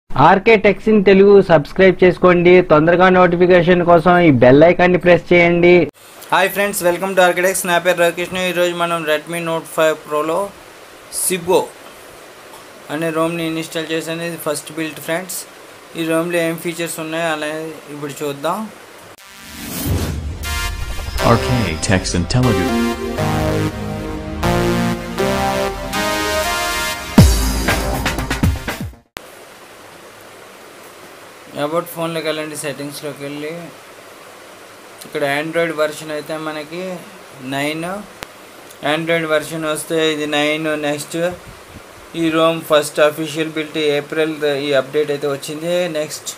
RK techs in Telugu subscribe చేసుకోండి తొందరగా notification కోసం ఈ బెల్ ఐకాన్ని ప్రెస్ చేయండి hi friends welcome to RK techs నా పేరు రాకేష్ ఈరోజు మనం రెడ్మీ నోట్ ఫైవ్ ప్రోలో సిబో అనే రోమ్ని ఇన్స్టాల్ చేసాను ఇది ఫస్ట్ బిల్ట్ ఫ్రెండ్స్ ఈ రోమ్లో ఏం ఫీచర్స్ ఉన్నాయో అలా ఇప్పుడు చూద్దాం RK Text and Telugu. About ఫోన్లోకి వెళ్ళండి సెట్టింగ్స్లోకి వెళ్ళి ఇక్కడ ఆండ్రాయిడ్ వర్షన్ అయితే మనకి నైన్ ఆండ్రాయిడ్ వర్షన్ వస్తే ఇది నైన్ నెక్స్ట్ ఈ ROM first official built April ఈ అప్డేట్ అయితే వచ్చింది నెక్స్ట్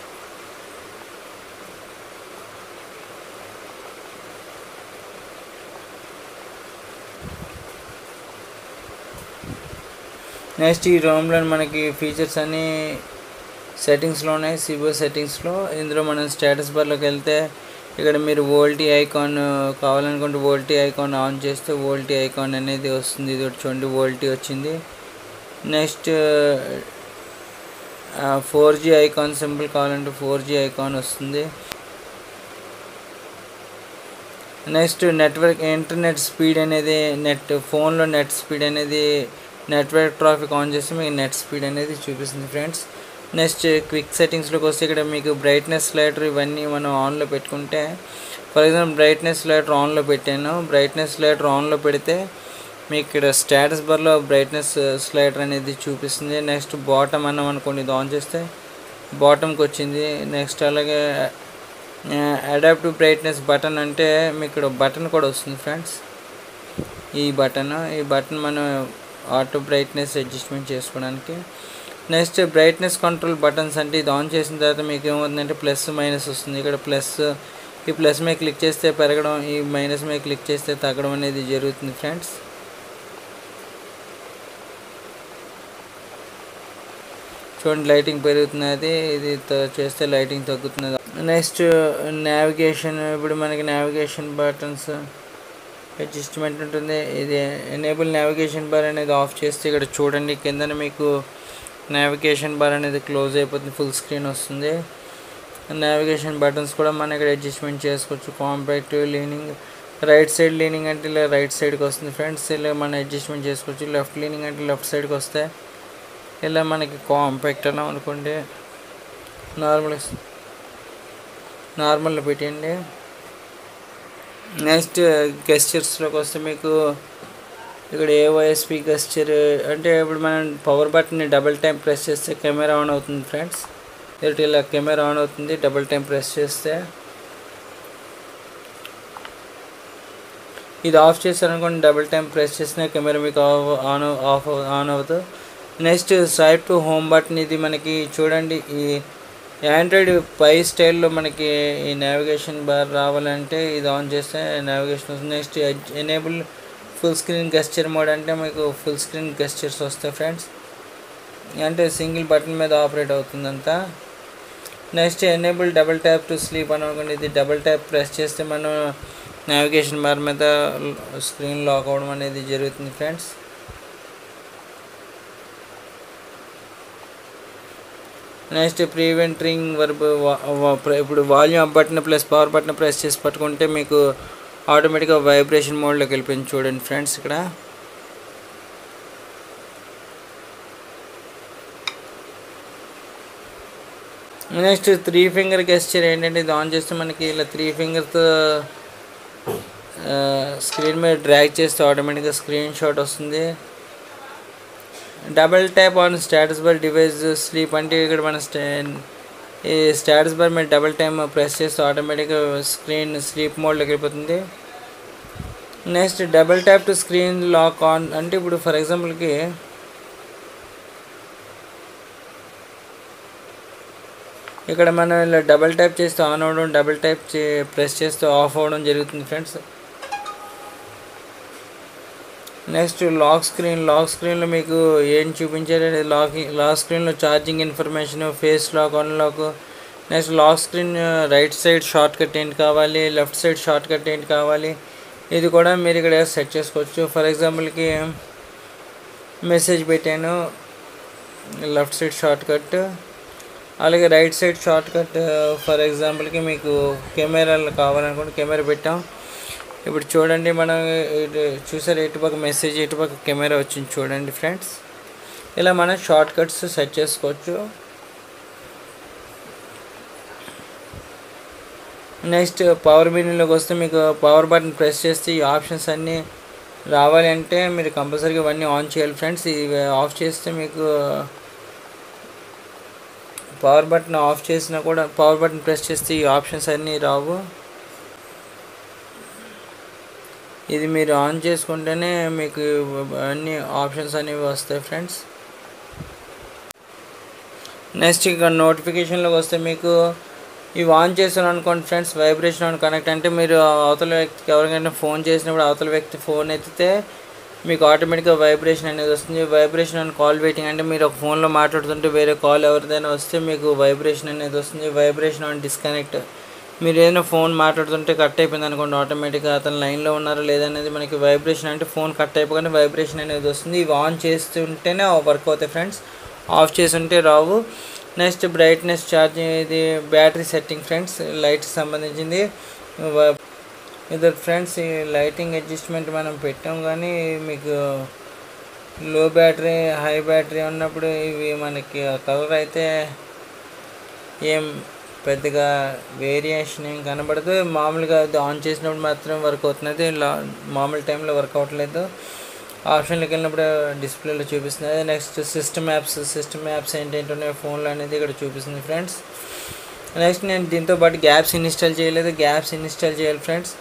నెక్స్ట్ ఈ రోమ్లో మనకి ఫీచర్స్ అన్నీ సెట్టింగ్స్లో ఉన్నాయి సిబో సెట్టింగ్స్లో ఇందులో మనం స్టేటస్ బార్లోకి వెళ్తే ఇక్కడ మీరు వోల్టీ ఐకాన్ కావాలనుకుంటే వోల్టీ ఐకాన్ ఆన్ చేస్తే వోల్టీ ఐకాన్ అనేది వస్తుంది ఇది ఒకటి చూడండి వోల్టీ వచ్చింది next four G icon simple కావాలంటే ఫోర్ జీ ఐకాన్ వస్తుంది నెక్స్ట్ నెట్వర్క్ ఇంటర్నెట్ స్పీడ్ అనేది నెట్ ఫోన్లో నెట్ స్పీడ్ అనేది నెట్వర్క్ ట్రాఫిక్ ఆన్ చేస్తే మీకు నెట్ స్పీడ్ అనేది చూపిస్తుంది ఫ్రెండ్స్ నెక్స్ట్ క్విక్ సెట్టింగ్స్లోకి వస్తే ఇక్కడ మీకు బ్రైట్నెస్ స్లైడర్ ఇవన్నీ మనం ఆన్లో పెట్టుకుంటే ఫర్ ఎగ్జాంపుల్ బ్రైట్నెస్ స్లైడర్ ఆన్లో పెట్టాను బ్రైట్నెస్ స్లైడర్ ఆన్లో పెడితే మీకు ఇక్కడ స్టేటస్ బార్లో బ్రైట్నెస్ స్లైడర్ అనేది చూపిస్తుంది నెక్స్ట్ బాటమ్ అన్నాం అనుకోండి ఇది ఆన్ చేస్తే బాటమ్కి వచ్చింది నెక్స్ట్ అలాగే అడాప్టివ్ బ్రైట్నెస్ బటన్ అంటే మీకు ఇక్కడ బటన్ కూడా వస్తుంది ఫ్రెండ్స్ ఈ బటన్ ఈ బటన్ మనం ఆటో బ్రైట్నెస్ అడ్జస్ట్మెంట్ చేసుకోవడానికి నెక్స్ట్ బ్రైట్నెస్ కంట్రోల్ బటన్స్ అంటే ఇది ఆన్ చేసిన తర్వాత మీకు ఏమవుతుందంటే ప్లస్ మైనస్ వస్తుంది ఇక్కడ ప్లస్ ఈ ప్లస్ మీద క్లిక్ చేస్తే పెరగడం ఈ మైనస్ మీద క్లిక్ చేస్తే తగ్గడం అనేది జరుగుతుంది ఫ్రెండ్స్ చూడండి లైటింగ్ పెరుగుతున్నది ఇది త- చేస్తే లైటింగ్ తగ్గుతున్నది నెక్స్ట్ నావిగేషన్ ఇప్పుడు మనకి నావిగేషన్ బటన్స్ అడ్జస్ట్మెంట్ ఉంటుంది ఇది ఎనేబుల్ నావిగేషన్ బార్ అనేది ఆఫ్ చేస్తే ఇక్కడ చూడండి కిందన మీకు నావిగేషన్ బార్ అనేది క్లోజ్ అయిపోతుంది ఫుల్ స్క్రీన్ వస్తుంది నావిగేషన్ బటన్స్ కూడా మనం ఇక్కడ అడ్జస్ట్మెంట్ చేసుకోవచ్చు compact leaning right side leaning అంటే ఇలా రైట్ సైడ్కి వస్తుంది ఫ్రంట్స్ ఇలా మనం అడ్జస్ట్మెంట్ చేసుకోవచ్చు లెఫ్ట్ లీనింగ్ అంటే లెఫ్ట్ సైడ్కి వస్తే ఇలా మనకి కాంపాక్ట్ అన్నాం అనుకోండి నార్మల్ నార్మల్లో పెట్టండి నెక్స్ట్ గెస్చర్స్లోకి వస్తే మీకు ఇక్కడ ఏఓఎస్పి గెస్చర్ అంటే ఇప్పుడు మనం పవర్ బటన్ని డబుల్ టైం ప్రెస్ చేస్తే కెమెరా ఆన్ అవుతుంది ఫ్రెండ్స్ ఇటు ఇలా కెమెరా ఆన్ అవుతుంది డబుల్ టైం ప్రెస్ చేస్తే ఇది ఆఫ్ చేశారనుకోండి డబుల్ టైం ప్రెస్ చేసిన కెమెరా మీకు ఆఫ్ ఆన్ ఆఫ్ ఆన్ అవుతుంది next swipe to home button ఇది మనకి చూడండి ఈ ఆండ్రాయిడ్ పై స్టైల్లో మనకి ఈ నావిగేషన్ బార్ రావాలంటే ఇది ఆన్ చేస్తే నావిగేషన్ వస్తుంది next enable full screen gesture mode అంటే మీకు ఫుల్ స్క్రీన్ గెస్చర్స్ వస్తాయి ఫ్రెండ్స్ అంటే సింగిల్ బటన్ మీద ఆపరేట్ అవుతుందంతా next enable double tap to sleep అని అనుకోండి ఇది డబుల్ ట్యాప్ ప్రెస్ చేస్తే మనం నావిగేషన్ బార్ మీద స్క్రీన్ లాక్ అవ్వడం అనేది జరుగుతుంది ఫ్రెండ్స్ నెక్స్ట్ ప్రీవెంటరింగ్ వర్బ్ ఇప్పుడు volume up button plus power button press చేసి పట్టుకుంటే మీకు ఆటోమేటిక్గా వైబ్రేషన్ మోడ్లోకి వెళ్ళిపోయింది చూడండి ఫ్రెండ్స్ ఇక్కడ నెక్స్ట్ త్రీ ఫింగర్ గెస్చర్ ఏంటంటే ఇది ఆన్ చేస్తే మనకి ఇలా త్రీ ఫింగర్తో స్క్రీన్ మీద డ్రాగ్ చేస్తే ఆటోమేటిక్గా స్క్రీన్ షాట్ వస్తుంది double tap on status bar device sleep అంటే ఇక్కడ మన స్టే ఈ స్టేటస్ బార్ మీద డబల్ టైమ్ ప్రెస్ చేస్తే ఆటోమేటిక్గా స్క్రీన్ స్లీప్ మోడ్లోకి వెళ్ళిపోతుంది next double tap to screen lock on అంటే ఇప్పుడు ఫర్ ఎగ్జాంపుల్కి ఇక్కడ మనం ఇలా డబల్ ట్యాప్ చేస్తే ఆన్ అవ్వడం డబల్ ట్యాప్ చే ప్రెస్ చేస్తే ఆఫ్ అవ్వడం జరుగుతుంది friends next lock screen lock స్క్రీన్లో మీకు ఏం చూపించారు లాక్ లాక్ స్క్రీన్లో charging information face lock unlock next lock screen right side shortcut ఏంటి కావాలి లెఫ్ట్ సైడ్ షార్ట్ కట్ ఏంటి కావాలి ఇది కూడా మీరు ఇక్కడ సెట్ చేసుకోవచ్చు ఫర్ ఎగ్జాంపుల్కి మెసేజ్ పెట్టాను లెఫ్ట్ సైడ్ షార్ట్ కట్ అలాగే right side shortcut for ఎగ్జాంపుల్కి మీకు కెమెరాలు కావాలనుకుంటే కెమెరా పెట్టాం ఇప్పుడు చూడండి మనం ఇటు చూసారు ఇటుపక్క మెసేజ్ ఇటుపక్క కెమెరా వచ్చింది చూడండి ఫ్రెండ్స్ ఇలా మనం షార్ట్ కట్స్ సెట్ చేసుకోవచ్చు నెక్స్ట్ పవర్ మెనూలోకి వస్తే మీకు పవర్ బటన్ ప్రెస్ చేస్తే ఈ ఆప్షన్స్ అన్నీ రావాలి అంటే మీరు కంపల్సరీగా ఇవన్నీ ఆన్ చేయాలి ఫ్రెండ్స్ ఇవి ఆఫ్ చేస్తే మీకు పవర్ బటన్ ఆఫ్ చేసినా కూడా పవర్ బటన్ ప్రెస్ చేస్తే ఈ ఆప్షన్స్ అన్నీ రావు ఇది మీరు ఆన్ చేసుకుంటేనే మీకు అన్ని ఆప్షన్స్ అనేవి వస్తాయి ఫ్రెండ్స్ నెక్స్ట్ ఇక నోటిఫికేషన్లోకి వస్తే మీకు ఇవి ఆన్ చేశాను అనుకోండి ఫ్రెండ్స్ వైబ్రేషన్ ఆన్ కనెక్ట్ అంటే మీరు అవతల వ్యక్తికి ఎవరికైనా ఫోన్ చేసినప్పుడు అవతల వ్యక్తి ఫోన్ ఎత్తితే మీకు ఆటోమేటిక్గా వైబ్రేషన్ అనేది వస్తుంది వైబ్రేషన్ అండ్ కాల్ వెయిటింగ్ అంటే మీరు ఒక ఫోన్లో మాట్లాడుతుంటే వేరే కాల్ ఎవరిదైనా వస్తే మీకు వైబ్రేషన్ అనేది వస్తుంది వైబ్రేషన్ ఆన్ డిస్కనెక్ట్ మీరు ఏదైనా ఫోన్ మాట్లాడుతుంటే కట్ అయిపోయింది అనుకోండి ఆటోమేటిక్గా అతను లైన్లో ఉన్నారా లేదనేది మనకి వైబ్రేషన్ అంటే ఫోన్ కట్ అయిపోగానే వైబ్రేషన్ అనేది వస్తుంది ఇవి ఆన్ చేస్తుంటేనే వర్క్ అవుతాయి ఫ్రెండ్స్ ఆఫ్ చేసి ఉంటే రావు నెక్స్ట్ బ్రైట్నెస్ ఛార్జింగ్ ఇది బ్యాటరీ సెట్టింగ్ ఫ్రెండ్స్ లైట్ సంబంధించింది వ- ఇది ఫ్రెండ్స్ ఈ లైటింగ్ అడ్జస్ట్మెంట్ మనం పెట్టాం కానీ మీకు లో బ్యాటరీ హై బ్యాటరీ ఉన్నప్పుడు ఇవి మనకి కలర్ అయితే ఏం పెద్దగా వేరియేషన్ ఏం కనబడదు మామూలుగా అది ఆన్ చేసినప్పుడు మాత్రం వర్క్ అవుతున్నది లా మామూలు టైంలో వర్క్ అవ్వట్లేదు ఆప్షన్లోకి వెళ్ళినప్పుడు డిస్ప్లేలో చూపిస్తుంది next system apps system apps ఏంటంటే ఉన్నాయి ఫోన్లో అనేది ఇక్కడ చూపిస్తుంది ఫ్రెండ్స్ నెక్స్ట్ నేను దీంతో పాటు గ్యాప్స్ ఇన్స్టాల్ చేయలేదు గ్యాప్స్ ఇన్స్టాల్ చేయాలి ఫ్రెండ్స్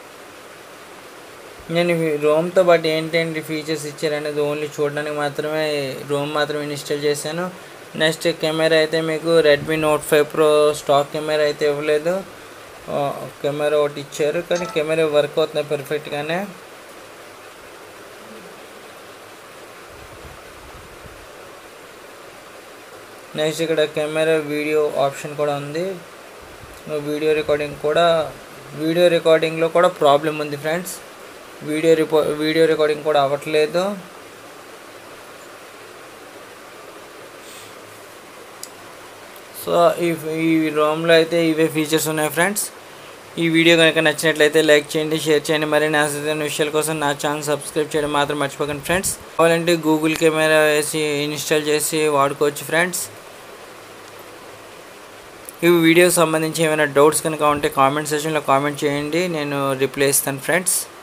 నేను రోమ్తో పాటు ఏంటంటే ఫీచర్స్ ఇచ్చారనేది ఓన్లీ చూడడానికి మాత్రమే రోమ్ మాత్రమే ఇన్స్టాల్ చేశాను నెక్స్ట్ కెమెరా అయితే మీకు Redmi note five Pro stock camera అయితే ఇవ్వలేదు కెమెరా ఒకటి ఇచ్చారు కానీ కెమెరా వర్క్ అవుతుంది పర్ఫెక్ట్గానే నెక్స్ట్ ఇక్కడ కెమెరా వీడియో ఆప్షన్ కూడా ఉంది వీడియో రికార్డింగ్ కూడా వీడియో రికార్డింగ్లో కూడా ప్రాబ్లం ఉంది ఫ్రెండ్స్ వీడియో రిపో వీడియో రికార్డింగ్ కూడా అవ్వట్లేదు సో ఈ ఈ రోమ్లో అయితే ఇవే ఫీచర్స్ ఉన్నాయి ఫ్రెండ్స్ ఈ వీడియో కనుక నచ్చినట్లయితే లైక్ చేయండి షేర్ చేయండి మరిన్ని ఆసక్తికరమైన విషయాల కోసం నా ఛానల్ సబ్స్క్రైబ్ చేయడం మాత్రం మర్చిపోకండి ఫ్రెండ్స్ కావాలంటే గూగుల్ కెమెరా వేసి ఇన్స్టాల్ చేసి వాడుకోవచ్చు ఫ్రెండ్స్ ఈ వీడియోకి సంబంధించి ఏమైనా డౌట్స్ కనుక ఉంటే కామెంట్ సెక్షన్లో కామెంట్ చేయండి నేను రిప్లై ఇస్తాను ఫ్రెండ్స్